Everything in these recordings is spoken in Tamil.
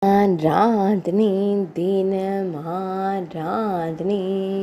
ஆராதனை தினம் ஆராதனை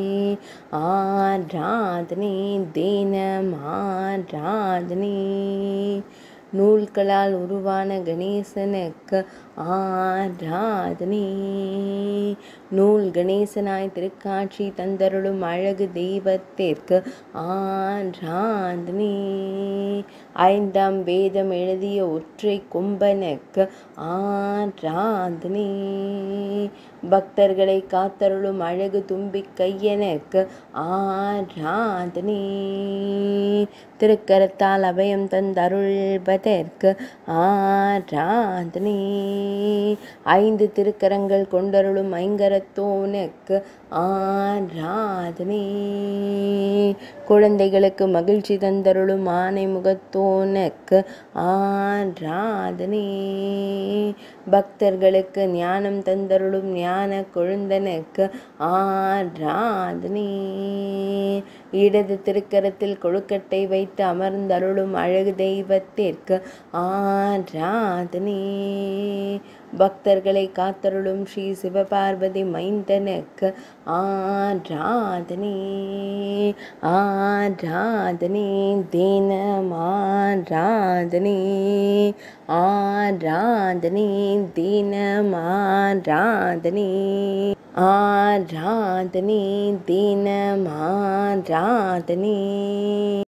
ஆராதனை தினம் ஆராதனை நூல்களால் உருவான கணேசனுக்கு ஆராதனை நூல் கணேசனாய் திருக்காட்சி தந்தருளும் அழகு தெய்வத்திற்கு ஆராதனை ஐந்தாம் வேதம் எழுதிய ஒற்றை கும்பனுக்கு ஆராதனை பக்தர்களை காத்தருளும் அழகு தும்பி கையனுக்கு ஆராதனை திருக்கரத்தால் அபயம் தந்தருள்வதற்கு ஆராதனை ஐந்து திருக்கரங்கள் கொண்டருளும் ஐங்கரத்தோனுக்கு ஆராதனை குழந்தைகளுக்கு மகிழ்ச்சி தந்தருளும் ஆனை முகத்தோனுக்கு ஆராதனை பக்தர்களுக்கு ஞானம் தந்தருளும் ஞான கொழுந்தனுக்கு ஆராதனை இடது திருக்கரத்தில் கொழுக்கட்டை வைத்து அமர்ந்தருளும் அழகு தெய்வத்திற்கு ஆராதனை பக்தர்களை காத்தருளும் ஸ்ரீ சிவபார்வதி மைந்தனுக்கு ஆராதனை ஆராதனை தினம் ஆராதனை ஆராதனை தினம் ஆராதனை ஆராதனை தினம் ஆராதனை